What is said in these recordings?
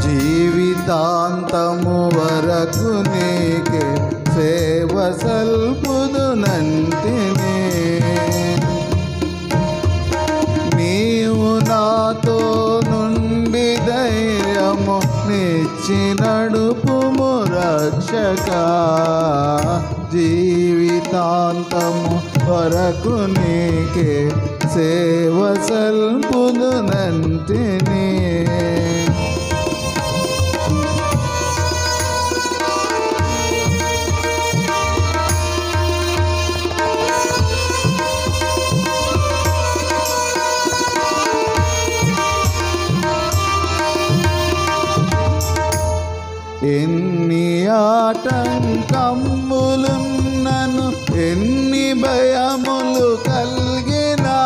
జీవితాంతము వరకు నీకే సేవ సల్పుదునంటిని నీవు నాతో నుండి ధైర్యము నిచ్చి నడుపుము రక్షక జీవితాంతము వరకు నీకే సేవ సల్పుదునంటిని ఎన్ని ఆటంకములున్నను ఎన్ని భయములు కలిగినా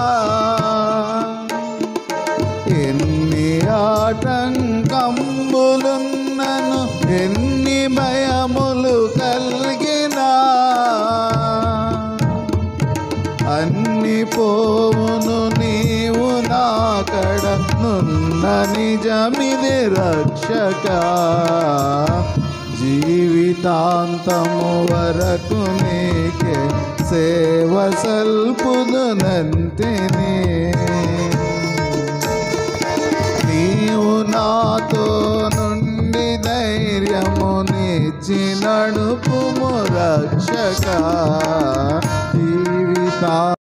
ఎన్ని ఆటంకములున్నను ఎన్ని భయములు కలిగినా అన్ని పోవును నీవు నాకడ నున్న నిజమిది రక్షక జీవితాంతము వరకు నీకే సేవ సల్పుదునంతిని నీవు నాతో నుండి ధైర్యము నిచ్చి నడుపుము రక్షక జీవితా